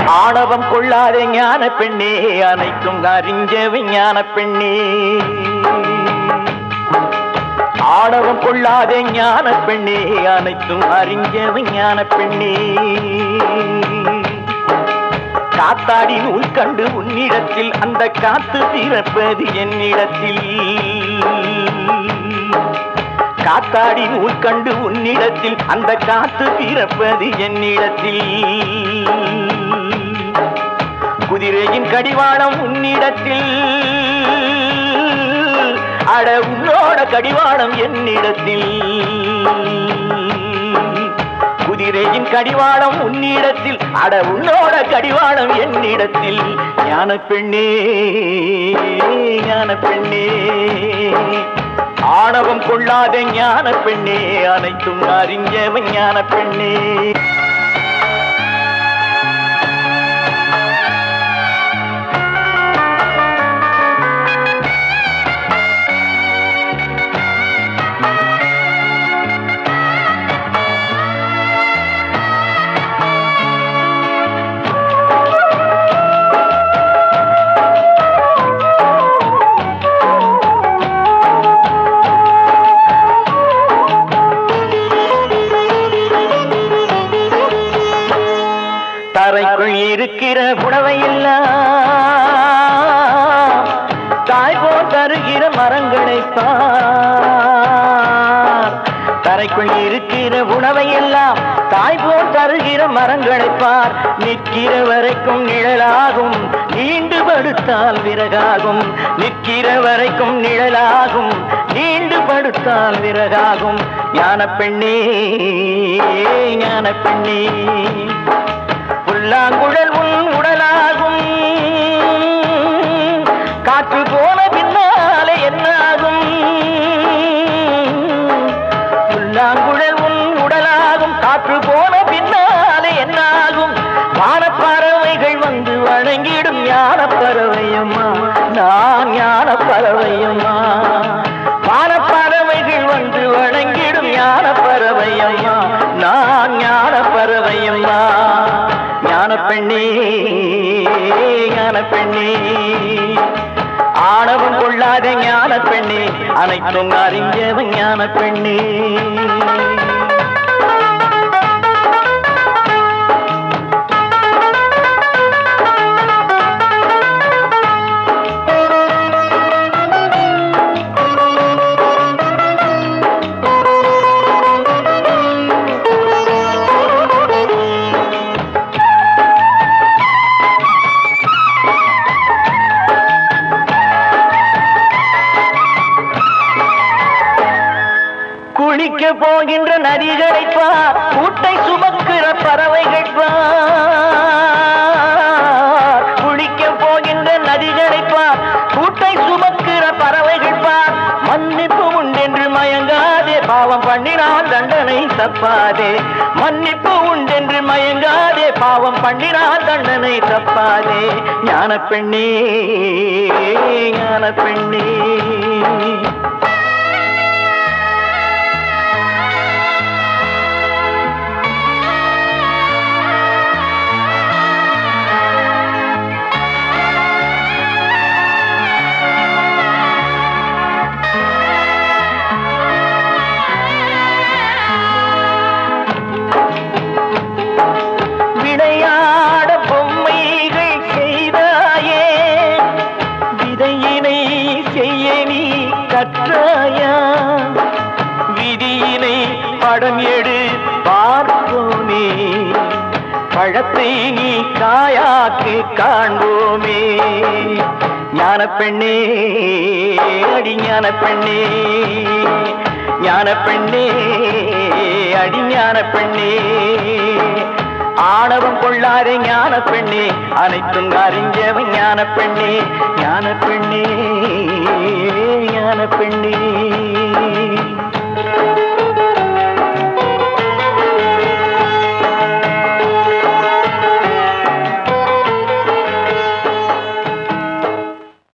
ஆணவம் கொள்ளாத ஞான பெண்ணே அனைத்தும் அறிஞ்ச விஞ்ஞான பெண்ணே ஆணவம் கொள்ளாத ஞான பெண்ணே அனைத்தும் அறிஞ்ச விஞ்ஞான பெண்ணே காத்தாடி நூல் கண்டு உன்னிடத்தில் அந்த காத்து பிறப்பது என்னிடத்தில் காத்தாடி நூல் கண்டு உன்னிடத்தில் அந்த காத்து பிறப்பது என்னிடத்தில் குதிரையின் கடிவாளம் உன்னிடத்தில் அட உன்னோட கடிவாளம் என்னிடத்தில் குதிரையின் கடிவாளம் உன்னிடத்தில் அட உன்னோட கடிவாளம் என்னிடத்தில் ஞான பெண்ணே ஞான பெண்ணே ஆணவம் கொள்ளாத ஞான பெண்ணே அனைத்தும் அறிஞ்சவன் ஞான பெண்ணே தரைக்குள் இருக்கிற புடவை எல்லாம் தாய் போல் தருகிற மரங்களை பார் தரைக்குள் இருக்கிற உணவை எல்லாம் தாய் போல் தருகிற மரங்களை பார் நிற்கிற வரைக்கும் நிழலாகும் நீண்டு படுத்தால் விறகாகும் நிற்கிற வரைக்கும் நிழலாகும் நீண்டு படுத்தால் விறகாகும் ஞான பெண்ணே ஞான பெண்ணே புல்லாங்குழல் உன் உடலாகும் காற்று போன பின்னாலே என்னாகும் புல்லாங்குழல் உன் உடலாகும் காற்று போன பின்னாலே என்னாகும் வானப்பறவைகள் வந்து வணங்கிடும் ஞான பறவையம்மா நான் ஞான பறவையம்மா வானப்பறவைகள் வந்து வணங்கிடும் ஞான பறவையம்மா நான் ஞான பறவையம்மா ஞான பெண்ணே ஞான பெண்ணே ஆணவம் கொள்ளாத ஞான பெண்ணே அனைத்தும் அறிஞ்சவன் ஞான பெண்ணே குளிக்க போகின்ற நதிகளை பார் கூட்டை சுமக்கிற பறவைகள் பார் குளிக்க போகின்ற நதிகளை பார் கூட்டை சுமக்கிற பறவைகள் பார் மன்னிப்பு உண்டென்று மயங்காதே பாவம் பண்ணினால் தண்டனை தப்பாதே மன்னிப்பு உண்டென்று மயங்காதே பாவம் பண்ணினால் தண்டனை தப்பாதே ஞான பெண்ணே ஞான பெண்ணே விளையாட பொம்மைகள் செய்தாயே விதையினை செய்ய நீ கற்றாயா விதியினை படம் எடு பார்ப்போமே பழத்தை நீ காயாக்கு காண்போமே ஞான பெண்ணே அடி ஞான பெண்ணே ஞான பெண்ணே அடி ஞான பெண்ணே ஆணவம் கொள்ளாத ஞான பெண்ணே அனைத்தும் அறிஞ்சவன் ஞான பெண்ணே ஞான பெண்ணே ஞான பெண்ணே